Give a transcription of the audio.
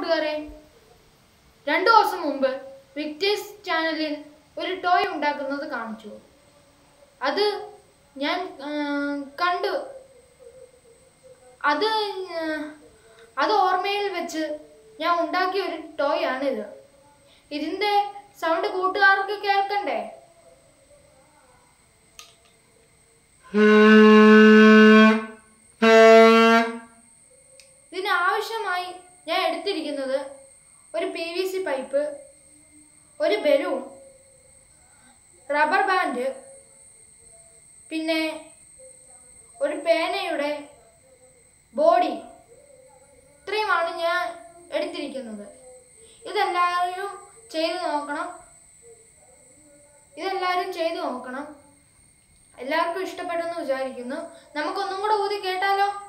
കൂട്ടുകാരെ രണ്ടു ദിവസം മുമ്പ് വിക്ടേഴ്സ് ചാനലിൽ ഒരു ടോയ് ഉണ്ടാക്കുന്നത് കാണിച്ചു അത് ഞാൻ ആ, കണ്ടു അത് ആ, അത് ഓർമ്മയിൽ വെച്ച് ഞാൻ ഉണ്ടാക്കിയ ഒരു ടോയ് ആണിത് ഇതിന്റെ സൗണ്ട് കൂട്ടുകാർക്ക് കേൾക്കണ്ടേ ഇതിന് ആവശ്യമായി ഞാൻ എടുത്തിരിക്കുന്നത് ഒരു പി വി സി പൈപ്പ് ഒരു ബലൂൺ റബ്ബർ ബാൻഡ് പിന്നെ ഒരു പേനയുടെ ബോഡി ഇത്രയുമാണ് ഞാൻ എടുത്തിരിക്കുന്നത് ഇതെല്ലാവരും ചെയ്തു നോക്കണം ഇതെല്ലാവരും ചെയ്തു നോക്കണം എല്ലാവർക്കും ഇഷ്ടപ്പെട്ടെന്ന് വിചാരിക്കുന്നു നമുക്കൊന്നും കൂടെ ഊതി കേട്ടാലോ